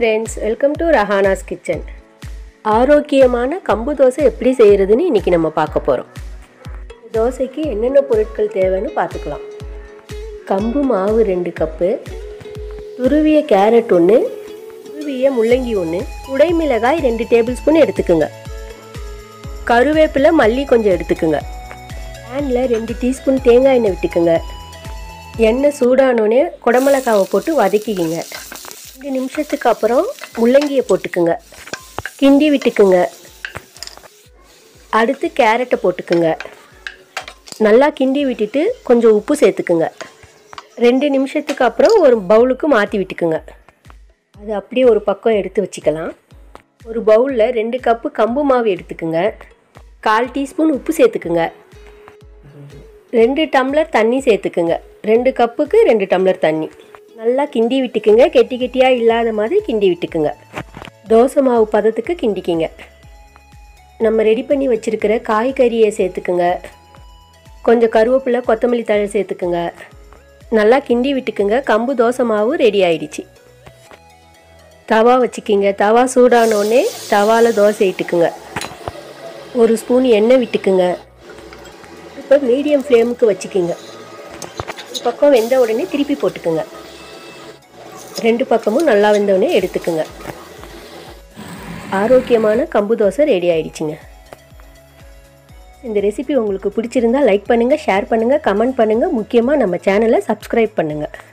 friends welcome to Rahana's kitchen ஆரோக்கியமான கம்பு தோசை எப்படி செய்கிறதுன்னு இன்றைக்கி நம்ம பார்க்க போகிறோம் தோசைக்கு என்னென்ன பொருட்கள் தேவைன்னு பார்த்துக்கலாம் கம்பு மாவு ரெண்டு கப்பு துருவிய கேரட் ஒன்று துருவிய முள்ளங்கி ஒன்று உடைமிளகாய் ரெண்டு டேபிள் ஸ்பூன் எடுத்துக்குங்க கருவேப்பிலை மல்லி கொஞ்சம் எடுத்துக்குங்க பேனில் ரெண்டு டீஸ்பூன் தேங்காய் எண்ணெய் விட்டுக்குங்க எண்ணெய் சூடானோடனே குடமிளகாவை போட்டு வதக்கிக்கிங்க ரெண்டு நிமிஷத்துக்கு அப்புறம் முள்ளங்கியை போட்டுக்குங்க கிண்டி விட்டுக்குங்க அடுத்து கேரட்டை போட்டுக்குங்க நல்லா கிண்டி விட்டுட்டு கொஞ்சம் உப்பு சேர்த்துக்குங்க ரெண்டு நிமிஷத்துக்கு அப்புறம் ஒரு பவுலுக்கு மாற்றி விட்டுக்குங்க அது அப்படியே ஒரு பக்கம் எடுத்து வச்சுக்கலாம் ஒரு பவுலில் ரெண்டு கப்பு கம்பு மாவு எடுத்துக்குங்க கால் டீஸ்பூன் உப்பு சேர்த்துக்குங்க ரெண்டு டம்ளர் தண்ணி சேர்த்துக்குங்க ரெண்டு கப்புக்கு ரெண்டு டம்ளர் தண்ணி நல்லா கிண்டி விட்டுக்குங்க கெட்டி கெட்டியாக இல்லாத மாதிரி கிண்டி விட்டுக்குங்க தோசை மாவு பதத்துக்கு கிண்டிக்கிங்க நம்ம ரெடி பண்ணி வச்சுருக்கிற காய்கறியை சேர்த்துக்குங்க கொஞ்சம் கருவேப்பிலை கொத்தமல்லி தழை சேர்த்துக்குங்க நல்லா கிண்டி விட்டுக்குங்க கம்பு தோசை மாவு ரெடி ஆயிடுச்சு தவா வச்சுக்கிங்க தவா சூடானோடனே தவாவில் தோசை இட்டுக்குங்க ஒரு ஸ்பூன் எண்ணெய் விட்டுக்குங்க இப்போ மீடியம் ஃப்ளேமுக்கு வச்சுக்கிங்க ஒரு பக்கம் வெந்த உடனே திருப்பி போட்டுக்குங்க ரெண்டு பக்கமும் நல்லா வெந்த உடனே எடுத்துக்குங்க ஆரோக்கியமான கம்பு தோசை ரெடி ஆயிடுச்சுங்க இந்த ரெசிபி உங்களுக்கு பிடிச்சிருந்தா லைக் பண்ணுங்கள் ஷேர் பண்ணுங்கள் கமெண்ட் பண்ணுங்கள் முக்கியமாக நம்ம சேனலை சப்ஸ்கிரைப் பண்ணுங்கள்